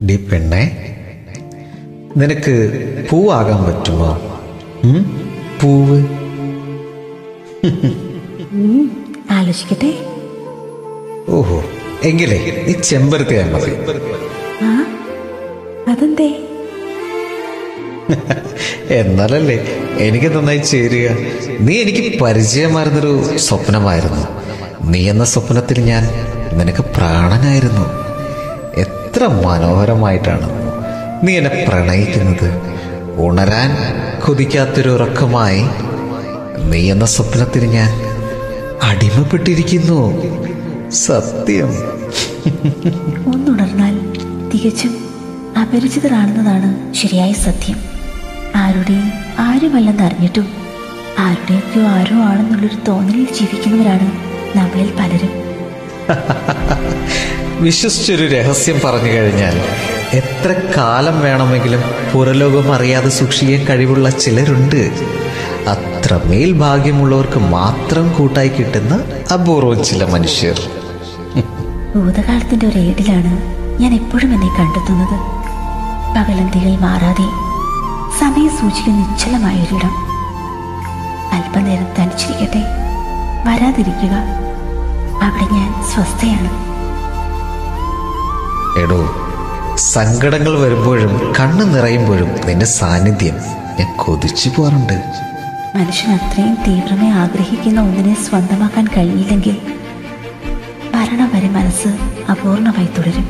D പെണ്ണെ നിനക്ക് പൂവാകാൻ പറ്റുമോ ഉം? പൂവ് ആലോചിക്കട്ടെ ഓഹോ എങ്കിലേ നീ ചെമ്പരത്തിയാൽ മതി ആ അതെന്തേ എന്നാലല്ലേ എനിക്ക് നന്നായി ചേരുക നീ എനിക്ക് പരിചയമായിരുന്നൊരു സ്വപ്നമായിരുന്നു നീ എന്ന സ്വപ്നത്തിൽ ഞാൻ നിനക്ക് പ്രാണനായിരുന്നു എത്ര മനോഹരമായിട്ടാണ് നീ എന്നെ പ്രണയിക്കുന്നത് ഉണരാൻ കൊതിക്കാത്തൊരു ഉറക്കമായി നീ എന്ന സ്വപ്നത്തിൽ ഞാൻ അടിമപ്പെട്ടിരിക്കുന്നു സത്യം ഒന്നുണർന്നാൽ തികച്ചും അപരിചിതരാണെന്നതാണ് ശരിയായ സത്യം ആരുടെയും ആരുമല്ലെന്ന് അറിഞ്ഞിട്ടും ആരുടെയൊക്കെയോ ആരോ ആണെന്നുള്ളൊരു തോന്നലിൽ ജീവിക്കുന്നവരാണ് നമ്മളിൽ പലരും വിശ്വസിച്ചൊരു രഹസ്യം പറഞ്ഞു കഴിഞ്ഞാൽ എത്ര കാലം വേണമെങ്കിലും പുറലോകം അറിയാതെ സൂക്ഷിക്കാൻ കഴിവുള്ള ചിലരുണ്ട് അത്രമേൽ ഭാഗ്യമുള്ളവർക്ക് മാത്രം കൂട്ടായി കിട്ടുന്ന അപൂർവം ചില മനുഷ്യർ ഭൂതകാലത്തിന്റെ ഒരു ഏടിലാണ് ഞാൻ എപ്പോഴും എന്നെ കണ്ടെത്തുന്നത് പകലന്തികൾ മാറാതെ സമയസൂചിക നിശ്ചലമായൊരിടം അല്പനേരം തനിച്ചിരിക്കട്ടെ വരാതിരിക്കുക അവിടെ ഞാൻ സ്വസ്ഥയാണ് എടോ സങ്കടങ്ങൾ വരുമ്പോഴും കണ്ണു നിറയുമ്പോഴും നിന്റെ സാന്നിധ്യം ഞാൻ കൊതിച്ചു പോകാറുണ്ട് മനുഷ്യൻ അത്രയും തീവ്രമായി ആഗ്രഹിക്കുന്ന ഒന്നിനെ സ്വന്തമാക്കാൻ കഴിയില്ലെങ്കിൽ മരണം വരെ മനസ്സ് അപൂർണമായി തുടരും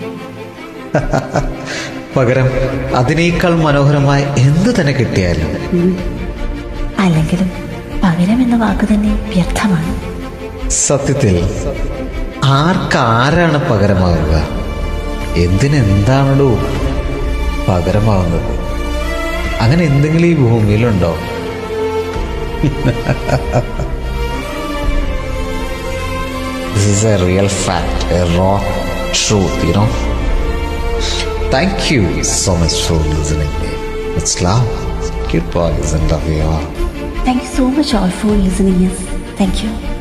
പകരം അതിനേക്കാൾ മനോഹരമായ എന്ത് തന്നെ കിട്ടിയാലും അല്ലെങ്കിലും പകരം എന്ന വാക്ക് തന്നെ വ്യർത്ഥമാണ് സത്യത്തിൽ ആർക്കാരാണ് പകരമാവുക എന്തിനെന്താണല്ലോ പകരമാവുന്നത് അങ്ങനെ എന്തെങ്കിലും ഈ ഭൂമിയിലുണ്ടോ This is a real fact, a raw truth, you know. Thank you so much for listening me. It's love. Goodbye, and love you all. Thank you so much all for listening thank U